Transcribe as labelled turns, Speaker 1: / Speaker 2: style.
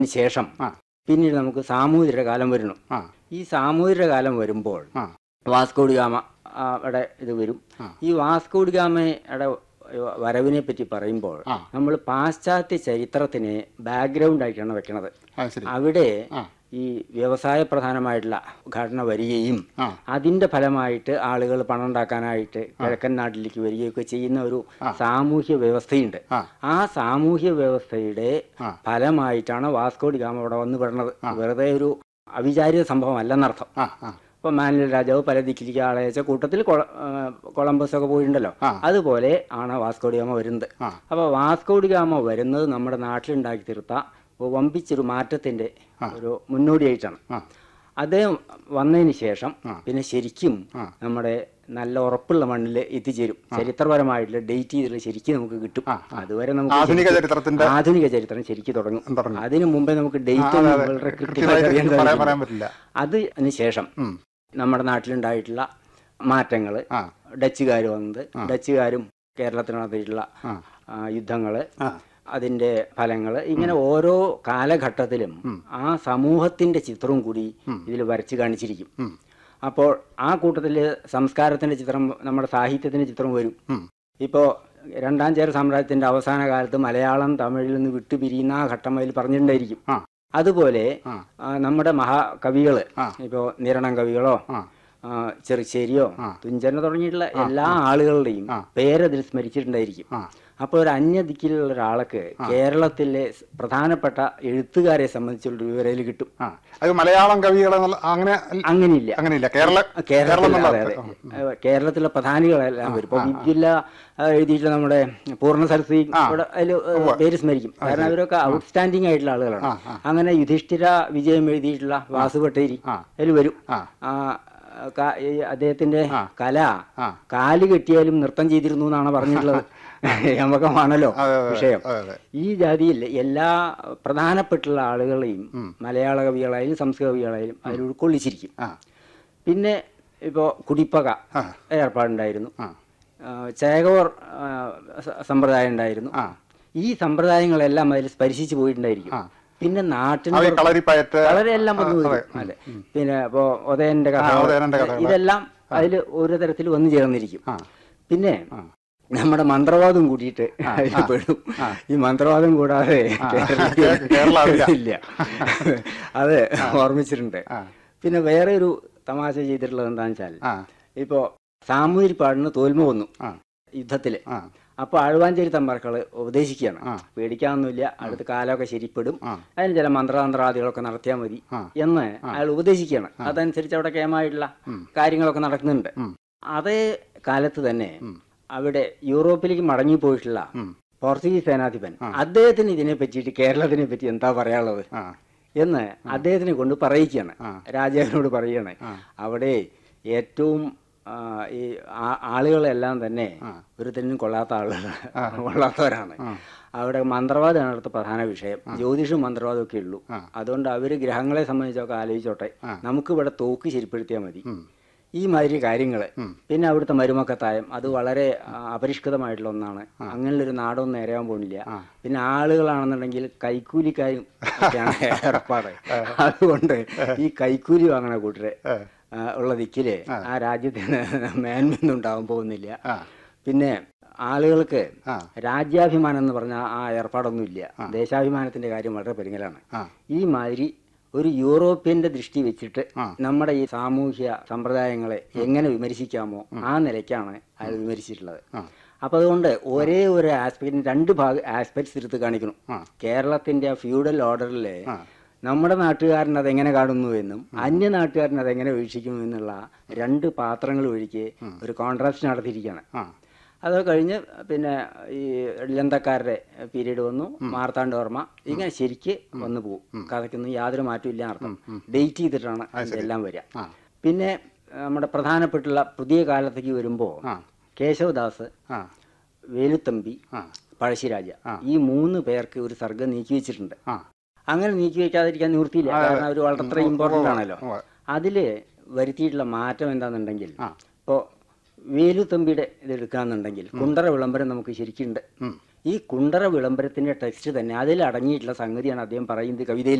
Speaker 1: ശേഷം
Speaker 2: ആ.
Speaker 1: പിന്നീട് നമുക്ക് സാമൂതിരിയുടെ കാലം വരുന്നു
Speaker 2: ആ
Speaker 1: ഈ സാമൂതിരിയുടെ കാലം വരുമ്പോൾ
Speaker 2: ആ
Speaker 1: വാസ്കോഡി ഗാമ ആ, യുടെ ഇത് വരും
Speaker 2: ആ.
Speaker 1: ഈ വാസ്കോഡി ഗാമയുടെ വരവിനെ പറ്റി പറയുമ്പോൾ
Speaker 2: ആ.
Speaker 1: നമ്മൾ പാശ്ചാത്യ ചരിത്രത്തിനെ ബാക്ക്ഗ്രൗണ്ട് ആയിട്ടാണ് വെക്കണത്
Speaker 2: അത് ശരി
Speaker 1: അവിടെ
Speaker 2: ആ
Speaker 1: ഈ വ്യവസായ പ്രധാനമായിട്ടുള്ള ഘടന വരികയും
Speaker 2: ആ
Speaker 1: അതിന്റെ ഫലമായിട്ട് ആളുകൾ പണം ഉണ്ടാക്കാനായിട്ട് കിഴക്കൻ നാട്ടിലേക്ക് വരികയൊക്കെ ചെയ്യുന്ന ഒരു സാമൂഹ്യ വ്യവസ്ഥയുണ്ട്
Speaker 2: ആ.
Speaker 1: ആ സാമൂഹ്യ വ്യവസ്ഥയുടെ
Speaker 2: ആ.
Speaker 1: ഫലമായിട്ടാണ് വാസ്കോഡി ഗാമ അവിടെ വന്ന് പെടുന്നത് വെറുതെ ഒരു അവിചാരിത സംഭവം അല്ലെന്നർത്ഥം
Speaker 2: ആ ആ
Speaker 1: ഇപ്പൊ മാനുവൽ രാജാവ് പല ദിക്കിലേക്ക് ആളെ അയച്ച കൂട്ടത്തിൽ കൊള- ആ, കൊളംബസ് ഒക്കെ പോയിട്ടുണ്ടല്ലോ
Speaker 2: ആ.
Speaker 1: അതുപോലെ ആണ് വാസ്കോഡി ഗാമ വരുന്നത്
Speaker 2: ആ.
Speaker 1: അപ്പോൾ വാസ്കോഡി ഗാമ വരുന്നത് നമ്മുടെ നാട്ടിലുണ്ടാക്കി തീർത്ത വമ്പിച്ചൊരു മാറ്റത്തിന്റെ ഒരു മുന്നോടിയായിട്ടാണ്
Speaker 2: ആ
Speaker 1: അദ്ദേഹം വന്നതിന് ശേഷം
Speaker 2: ആ.
Speaker 1: പിന്നെ ശരിക്കും
Speaker 2: ആ.
Speaker 1: നമ്മുടെ നല്ല ഉറപ്പുള്ള മണ്ണിൽ എത്തിച്ചേരും ചരിത്രപരമായിട്ടുള്ള ഡേറ്റ് ചെയ്തിട്ടുള്ള ശരിക്കും നമുക്ക് കിട്ടും
Speaker 2: ആ,
Speaker 1: അതുവരെ നമുക്ക്
Speaker 2: ആധുനിക
Speaker 1: ശരിക്കും
Speaker 2: ചരിത്രത്തിന്റെ
Speaker 1: ആധുനിക ചരിത്രം ശരിക്കും തുടങ്ങും
Speaker 2: തുടങ്ങും.
Speaker 1: അതിനു മുമ്പേ നമുക്ക് ഡേറ്റ്
Speaker 2: അതെ, അതെ.
Speaker 1: വളരെ കൃത്യമായിട്ട്
Speaker 2: കൃത്യമായിട്ട്
Speaker 1: അറിയാൻ
Speaker 2: പറയാൻ
Speaker 1: സാധിക്കില്ല.
Speaker 2: പറയാൻ പറ്റില്ല
Speaker 1: അതിന് ശേഷം
Speaker 2: ഉം.
Speaker 1: നമ്മുടെ നാട്ടിലുണ്ടായിട്ടുള്ള മാറ്റങ്ങൾ
Speaker 2: ആ
Speaker 1: ഡച്ചുകാർ വന്നത് ഡച്ചുകാരും കേരളത്തിന് നടത്തിയിട്ടുള്ള
Speaker 2: ആ
Speaker 1: ആ, യുദ്ധങ്ങള്
Speaker 2: ആ
Speaker 1: അതിന്റെ ഫലങ്ങൾ ഇങ്ങനെ ഓരോ കാലഘട്ടത്തിലും ആ സമൂഹത്തിന്റെ ചിത്രവും കൂടി ഇതിൽ വരച്ച് കാണിച്ചിരിക്കും
Speaker 2: ഉം.
Speaker 1: അപ്പോൾ ആ കൂട്ടത്തിൽ സംസ്കാരത്തിന്റെ ചിത്രം നമ്മുടെ സാഹിത്യത്തിന്റെ ചിത്രം വരും
Speaker 2: ഉം.
Speaker 1: ഇപ്പോൾ രണ്ടാം ചേര സാമ്രാജ്യത്തിന്റെ അവസാന കാലത്ത് മലയാളം തമിഴിൽ നിന്ന് വിട്ടുപിരിയുന്ന ആ ഘട്ടം അതിൽ പറഞ്ഞിട്ടുണ്ടായിരിക്കും
Speaker 2: ആ
Speaker 1: അതുപോലെ
Speaker 2: ആ
Speaker 1: ആ, നമ്മുടെ മഹാകവികള്
Speaker 2: ആ.
Speaker 1: ഇപ്പോൾ നിരണം കവികളോ
Speaker 2: ആ
Speaker 1: ആ, ചെറുശ്ശേരിയോ
Speaker 2: ആ.
Speaker 1: തുഞ്ചന തുടങ്ങിയിട്ടുള്ള എല്ലാ ആളുകളുടെയും
Speaker 2: ആ.
Speaker 1: പേരതിൽ സ്മരിച്ചിട്ടുണ്ടായിരിക്കും
Speaker 2: ആ
Speaker 1: അപ്പോൾ ഒരു അന്യദിക്കിലുള്ള ഒരാൾക്ക് കേരളത്തിലെ സ് പ്രധാനപ്പെട്ട എഴുത്തുകാരെ സംബന്ധിച്ചുള്ള വിവരയിൽ കിട്ടും
Speaker 2: ആ അത് മലയാളം കവികൾ അങ്ങനെ
Speaker 1: അങ്ങനെയില്ല
Speaker 2: അങ്ങനെയില്ല കേരള കേരളം
Speaker 1: കേരളത്തിൽ
Speaker 2: എന്നുള്ള
Speaker 1: അതെ അതെ
Speaker 2: അർത്ഥം.
Speaker 1: ഏഹ് കേരളത്തിലെ പ്രധാനികളെല്ലാം വരും ഇപ്പോൾ ജില്ല എഴുതിയിട്ടുള്ള നമ്മുടെ പൂർണ്ണ സരസ്വതി ഇവിടെ അതിൽ പേര് സ്മരിക്കും കാരണം അവരൊക്കെ ഔട്ട്സ്റ്റാൻഡിംഗ് ആയിട്ടുള്ള ആളുകളാണ്
Speaker 2: ആ, ആ.
Speaker 1: അങ്ങനെ യുധിഷ്ഠിര വിജയം എഴുതിയിട്ടുള്ള വാസുഭട്ടേരി
Speaker 2: ആ.
Speaker 1: അതിൽ വരും
Speaker 2: ആ
Speaker 1: ആ, ക- ഈ അദ്ദേഹത്തിന്റെ
Speaker 2: ആ.
Speaker 1: കല
Speaker 2: ആ.
Speaker 1: കാല് കെട്ടിയാലും നൃത്തം ചെയ്തിരുന്നു എന്നാണ് പറഞ്ഞിട്ടുള്ളത് യമകമാണല്ലോ
Speaker 2: അതെ അതെ
Speaker 1: വിഷയം
Speaker 2: അതെ അതെ
Speaker 1: ഈ ജാതിയിൽ എല്ലാ പ്രധാനപ്പെട്ടുള്ള ആളുകളെയും മലയാള കവികളായാലും സംസ്കൃത കവികളായാലും അതിൽ ഉൾക്കൊള്ളിച്ചിരിക്കും
Speaker 2: ആ
Speaker 1: പിന്നെ ഇപ്പോൾ കുടിപ്പക
Speaker 2: ആ.
Speaker 1: ഏർപ്പാടുണ്ടായിരുന്നു
Speaker 2: ആ
Speaker 1: ആ, ചേകവർ ആ, സ- സമ്പ്രദായം ഉണ്ടായിരുന്നു
Speaker 2: ആ
Speaker 1: ഈ സമ്പ്രദായങ്ങളെല്ലാം അതിൽ സ്പർശിച്ചു പോയിട്ടുണ്ടായിരിക്കും
Speaker 2: ആ.
Speaker 1: പിന്നെ നാട്ടിന്
Speaker 2: അവ ഈ കളരിപ്പയറ്റ്
Speaker 1: വളരെ എല്ലാം വന്നു
Speaker 2: ആ,
Speaker 1: വരും. അതെ പിന്നെ ഇപ്പോ ഉദയന്റെ കഥ
Speaker 2: ആ, ഉദയനന്റെ കഥകള്.
Speaker 1: ഇതെല്ലാം അതിൽ ഓരോ തരത്തിൽ വന്നു ചേർന്നിരിക്കും
Speaker 2: ആ
Speaker 1: പിന്നെ
Speaker 2: ആ.
Speaker 1: നമ്മുടെ മന്ത്രവാദം കൂടിയിട്ട് അതിൽ പെടും ഈ മന്ത്രവാദം കൂടാതെ കേരളത്തിൽ
Speaker 2: കേ- കേരളം ഇല്ല.
Speaker 1: ഇല്ല അത് ഓർമ്മിച്ചിട്ടുണ്ട്
Speaker 2: ആ.
Speaker 1: പിന്നെ വേറെ ഒരു തമാശ ചെയ്തിട്ടുള്ളത് എന്താണെന്ന് വെച്ചാൽ
Speaker 2: ആ
Speaker 1: ഇപ്പോ സാമൂതിരി പാടിന് തോൽമ വന്നു
Speaker 2: ആ
Speaker 1: യുദ്ധത്തില്
Speaker 2: ആ
Speaker 1: അപ്പൊ ആഴുവാഞ്ചേരി തമ്പാർക്കള് ഉപദേശിക്കുകയാണ്
Speaker 2: ആ.
Speaker 1: പേടിക്കാനൊന്നുമില്ല അടുത്ത കാലമൊക്കെ ശരിപ്പെടും
Speaker 2: ആ.
Speaker 1: അതിന് ചില മന്ത്രതന്ത്രാദികളൊക്കെ നടത്തിയാൽ മതി
Speaker 2: ആ.
Speaker 1: എന്ന് അയാൾ ഉപദേശിക്കുകയാണ് അതനുസരിച്ച് അവിടെ കേമായിട്ടുള്ള കാര്യങ്ങളൊക്കെ നടക്കുന്നുണ്ട്
Speaker 2: ഉം.
Speaker 1: അതേ കാലത്ത് തന്നെ
Speaker 2: ഉം.
Speaker 1: അവിടെ യൂറോപ്പിലേക്ക് മടങ്ങിപ്പോയിട്ടുള്ള
Speaker 2: ഉം.
Speaker 1: പോർച്ചുഗീസ് സേനാധിപൻ അദ്ദേഹത്തിന് ഇതിനെ പറ്റിയിട്ട് കേരളത്തിനെ പറ്റി എന്താ പറയാനുള്ളത്
Speaker 2: ആ
Speaker 1: എന്ന് അദ്ദേഹത്തിനെ കൊണ്ട് പറയിക്കുകയാണ്
Speaker 2: ആ.
Speaker 1: രാജാവിനോട് പറയുകയാണ്
Speaker 2: ആ.
Speaker 1: അവിടെ ഏറ്റവും ആ, ഈ ആ- ആളുകളെല്ലാം തന്നെ
Speaker 2: ആ.
Speaker 1: ഒരു തെന്നും കൊള്ളാത്ത ആളുകളാണ് കൊള്ളാത്തവരാണ് അവിടെ മന്ത്രവാദമാണ് അവിടുത്തെ പ്രധാന വിഷയം ജ്യോതിഷവും മന്ത്രവാദവും ഒക്കെ ഉള്ളൂ
Speaker 2: ആ.
Speaker 1: അതുകൊണ്ട് അവര് ഗ്രഹങ്ങളെ സംബന്ധിച്ചൊക്കെ ആലോചിച്ചോട്ടെ
Speaker 2: ആ.
Speaker 1: നമുക്ക് ഇവിടെ തോക്ക് ശരിപ്പെടുത്തിയാൽ മതി
Speaker 2: ഉം.
Speaker 1: ഈ മാതിരി കാര്യങ്ങൾ
Speaker 2: ഉം.
Speaker 1: പിന്നെ അവിടുത്തെ മരുമക്കത്തായം അത് വളരെ ആ, അപരിഷ്കൃതമായിട്ടുള്ള ഒന്നാണ് അങ്ങനെയുള്ളൊരു നാടൊന്നും നേരാൻ പോണില്ല
Speaker 2: ആ.
Speaker 1: പിന്നെ ആളുകളാണെന്നുണ്ടെങ്കിൽ കൈക്കൂലിക്കാരും ഒക്കെയാണ് ഏർപ്പാട് അതുകൊണ്ട് ഈ കൈക്കൂലി വാങ്ങണ കൂട്ടരെ
Speaker 2: ഏ.
Speaker 1: ആ, ഉള്ള ദിക്കില് ആ രാജ്യത്തിന് മേന്മയൊന്നും ഉണ്ടാവാൻ പോകുന്നില്ല
Speaker 2: ആ
Speaker 1: പിന്നെ ആളുകൾക്ക്
Speaker 2: ആ
Speaker 1: രാജ്യാഭിമാനം എന്ന് പറഞ്ഞാൽ ആ ഏർപ്പാടൊന്നും ഇല്ല ദേശാഭിമാനത്തിന്റെ കാര്യം വളരെ പരിങ്ങലാണ്
Speaker 2: ആ
Speaker 1: ഈ മാതിരി ഒരു യൂറോപ്യന്റെ ദൃഷ്ടി വെച്ചിട്ട്
Speaker 2: ആ.
Speaker 1: നമ്മുടെ ഈ സാമൂഹ്യ സമ്പ്രദായങ്ങളെ എങ്ങനെ വിമർശിക്കാമോ ആ നിലയ്ക്കാണ് അയാൾ വിമർശിച്ചിട്ടുള്ളത്
Speaker 2: ആ.
Speaker 1: അപ്പൊ അതുകൊണ്ട് ഒരേ ഒരു ആസ്പെക്റ്റിന് രണ്ട് ഭാഗ ആസ്പെക്ട്സ് എടുത്ത് കാണിക്കണം
Speaker 2: ആ.
Speaker 1: കേരളത്തിന്റെ ആ ഫ്യൂഡൽ ഓർഡറിലെ
Speaker 2: ആ.
Speaker 1: നമ്മുടെ നാട്ടുകാരൻ അതെങ്ങനെ കാണുന്നു എന്നും അന്യ നാട്ടുകാരൻ അതെങ്ങനെ വീക്ഷിക്കുന്നു എന്നുള്ള രണ്ട് പാത്രങ്ങൾ ഒഴിക്ക് ഒരു കോൺട്രാസ്റ്റ് നടത്തിയിരിക്കുകയാണ്
Speaker 2: ആ
Speaker 1: അത് കഴിഞ്ഞ് പിന്നെ ഈ ലന്തക്കാരുടെ പീരീഡ് വന്നു മാർത്താണ്ഡവർമ്മ ഇങ്ങനെ ശരിക്ക് വന്നു പോകും കഥയ്ക്കൊന്നും യാതൊരു മാറ്റവും ഇല്ല അർത്ഥം ഡേറ്റ് ചെയ്തിട്ടാണ് ഇതെല്ലാം വരിക
Speaker 2: ആ.
Speaker 1: പിന്നെ നമ്മുടെ പ്രധാനപ്പെട്ടുള്ള പുതിയ കാലത്തേക്ക് വരുമ്പോൾ
Speaker 2: ആ
Speaker 1: കേശവദാസ്
Speaker 2: ആ
Speaker 1: വേലുത്തമ്പി
Speaker 2: ആ
Speaker 1: പഴശ്ശിരാജ
Speaker 2: ആ.
Speaker 1: ഈ മൂന്ന് പേർക്ക് ഒരു സർഗം നീക്കി വെച്ചിട്ടുണ്ട്
Speaker 2: ആ
Speaker 1: അങ്ങനെ നീക്കി വെക്കാതിരിക്കാൻ നിവൃത്തിയില്ല കാരണം അവർ വളർത്തത്ര ഇമ്പോർട്ടൻ്റ് ആണല്ലോ
Speaker 2: ഉവ്വ്.
Speaker 1: അതില് വരുത്തിയിട്ടുള്ള മാറ്റം എന്താണെന്നുണ്ടെങ്കിൽ
Speaker 2: ആ.
Speaker 1: ഇപ്പോൾ വേലുത്തമ്പിയുടെ ഇത് എടുക്കാന്നുണ്ടെങ്കിൽ കുണ്ടറ വിളംബരം നമുക്ക് ശരിക്കുണ്ട്
Speaker 2: ഉം.
Speaker 1: ഈ കുണ്ടറ വിളംബരത്തിന്റെ ടെക്സ്റ്റ് തന്നെ അതിൽ അടങ്ങിയിട്ടുള്ള സംഗതിയാണ് അദ്ദേഹം പറയുന്നത് കവിതയിൽ